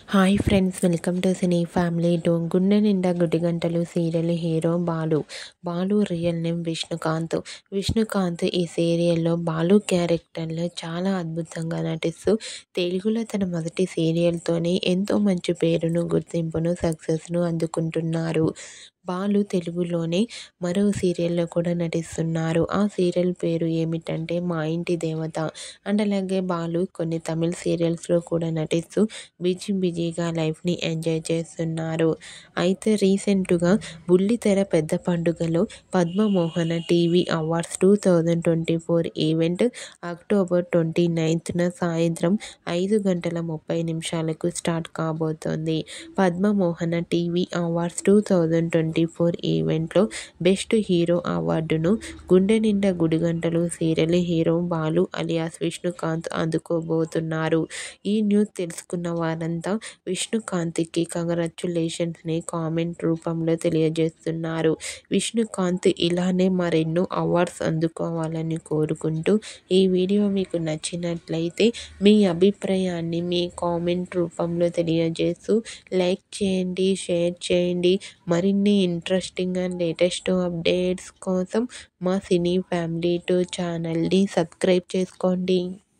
hi friends welcome to cine family two Gunde Ninda Gudi Gantalu serial hero Balu Balu real name Vishnukanth Vishnukanth ఈ సీరియల్లో బాలు క్యారెక్టర్లో చాలా అద్భుతంగా నటిస్తూ తెలుగులో తన మొదటి సీరియల్తోనే ఎంతో మంచి పేరును గుర్తింపును సక్సెస్ను అందుకుంటున్నారు బాలు తెలుగులోనే మరో సీరియల్లో కూడా నటిస్తున్నారు ఆ సీరియల్ పేరు ఏమిటంటే మా ఇంటి దేవత అండ్ అలాగే బాలు కొన్ని తమిళ్ సీరియల్స్లో కూడా నటిస్తూ బిజీ బిజీగా లైఫ్ని ఎంజాయ్ చేస్తున్నారు అయితే రీసెంట్గా బుల్లితెర పెద్ద పండుగలో Padmamohana TV awards two thousand twenty four event October twenty నైన్త్న సాయంత్రం ఐదు గంటల ముప్పై నిమిషాలకు స్టార్ట్ కాబోతోంది Padmamohana TV awards two thousand twenty four ఈవెంట్లో బెస్ట్ హీరో అవార్డును Gunde Ninda Gudigantalu serial hero Balu alias Vishnukanth అందుకోబోతున్నారు ఈ న్యూస్ తెలుసుకున్న వారంతా విష్ణుకాంత్కి కంగ్రాచ్యులేషన్స్ని కామెంట్ రూపంలో తెలియజేస్తున్నారు విష్ణుకాంత్ ఇలానే మరెన్నో అవార్డ్స్ అందుకోవాలని కోరుకుంటూ ఈ వీడియో మీకు నచ్చినట్లయితే మీ అభిప్రాయాన్ని మీ కామెంట్ రూపంలో తెలియజేస్తూ లైక్ చేయండి షేర్ చేయండి మరిన్ని ఇంట్రెస్టింగ్ అండ్ లేటెస్ట్ అప్డేట్స్ కోసం మా సినీ ఫ్యామిలీ టూ ఛానల్ని సబ్స్క్రైబ్ చేసుకోండి